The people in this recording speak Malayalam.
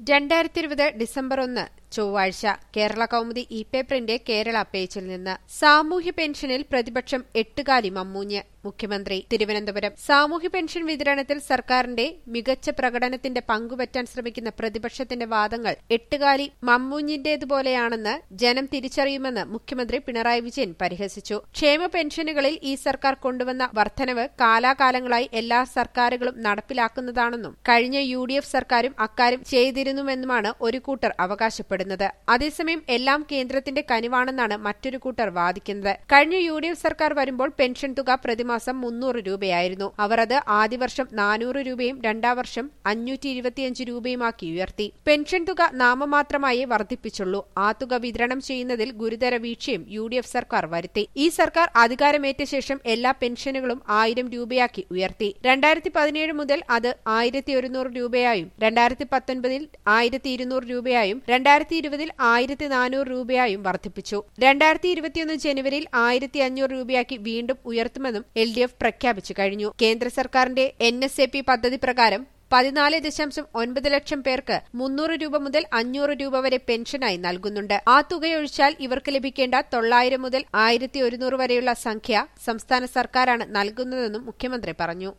രണ്ടായിരത്തി ഇരുപത് ഡിസംബർ ഒന്ന് ചൊവ്വാഴ്ച കേരള കൗമുദി ഇ പേപ്പറിന്റെ കേരള പേജിൽ നിന്ന് സാമൂഹ്യ പെൻഷനിൽ പ്രതിപക്ഷം എട്ടുകാലി മമ്മൂഞ്ഞ് മുഖ്യമന്ത്രി തിരുവനന്തപുരം സാമൂഹ്യ പെൻഷൻ വിതരണത്തിൽ സർക്കാരിന്റെ മികച്ച പ്രകടനത്തിന്റെ പങ്കുപറ്റാൻ ശ്രമിക്കുന്ന പ്രതിപക്ഷത്തിന്റെ വാദങ്ങൾ എട്ടുകാലി മമ്മൂഞ്ഞിന്റേതുപോലെയാണെന്ന് ജനം തിരിച്ചറിയുമെന്ന് മുഖ്യമന്ത്രി പിണറായി വിജയൻ പരിഹസിച്ചു ക്ഷേമ പെൻഷനുകളിൽ ഈ സർക്കാർ കൊണ്ടുവന്ന വർധനവ് കാലാകാലങ്ങളായി എല്ലാ സർക്കാരുകളും നടപ്പിലാക്കുന്നതാണെന്നും കഴിഞ്ഞ യു ഡി എഫ് സർക്കാരും അക്കാര്യം ചെയ്തിരുന്നുവെന്നുമാണ് ഒരു കൂട്ടർ അവകാശപ്പെടുന്നത് അതേസമയം എല്ലാം കേന്ദ്രത്തിന്റെ കനിവാണെന്നാണ് മറ്റൊരു കൂട്ടർ വാദിക്കുന്നത് കഴിഞ്ഞ യു ഡി എഫ് സർക്കാർ വരുമ്പോൾ പെൻഷൻ തുക പ്രതിമാസം മുന്നൂറ് രൂപയായിരുന്നു അവർ അത് ആദ്യ വർഷം നാനൂറ് രൂപയും രണ്ടാം വർഷം അഞ്ഞൂറ്റി ഇരുപത്തിയഞ്ച് രൂപയുമാക്കി ഉയർത്തി പെൻഷൻ തുക നാമമാത്രമായേ വർദ്ധിപ്പിച്ചുള്ളൂ ആ തുക വിതരണം ചെയ്യുന്നതിൽ ഗുരുതര വീഴ്ചയും യു ഡി എഫ് സർക്കാർ വരുത്തി ഈ സർക്കാർ അധികാരമേറ്റ ശേഷം എല്ലാ പെൻഷനുകളും ആയിരം രൂപയാക്കി ഉയർത്തി രണ്ടായിരത്തി പതിനേഴ് മുതൽ അത് ആയിരത്തി ഒരുന്നൂറ് രൂപയായും രണ്ടായിരത്തി പത്തൊൻപതിൽ ആയിരത്തി ഇരുന്നൂറ് രൂപയായും രണ്ടായിരത്തി ഇരുപതിൽ ആയിരത്തി നാനൂറ് രൂപയായും വർദ്ധിപ്പിച്ചു രണ്ടായിരത്തി ഇരുപത്തിയൊന്ന് ജനുവരിയിൽ ആയിരത്തി അഞ്ഞൂറ് രൂപയാക്കി വീണ്ടും ഉയർത്തുമെന്നും എൽ ഡി എഫ് പ്രഖ്യാപിച്ചു കഴിഞ്ഞു കേന്ദ്ര സർക്കാരിന്റെ എൻ എസ് എ പി പദ്ധതി പ്രകാരം പതിനാല് ദശാംശം ഒൻപത് ലക്ഷം പേർക്ക് മുന്നൂറ് രൂപ മുതൽ അഞ്ഞൂറ് രൂപ വരെ പെൻഷനായി നൽകുന്നുണ്ട് ആ തുകയൊഴിച്ചാൽ ഇവർക്ക് ലഭിക്കേണ്ട തൊള്ളായിരം മുതൽ ആയിരത്തി ഒരുന്നൂറ് വരെയുള്ള സംഖ്യ സംസ്ഥാന സർക്കാരാണ് നൽകുന്നതെന്നും മുഖ്യമന്ത്രി പറഞ്ഞു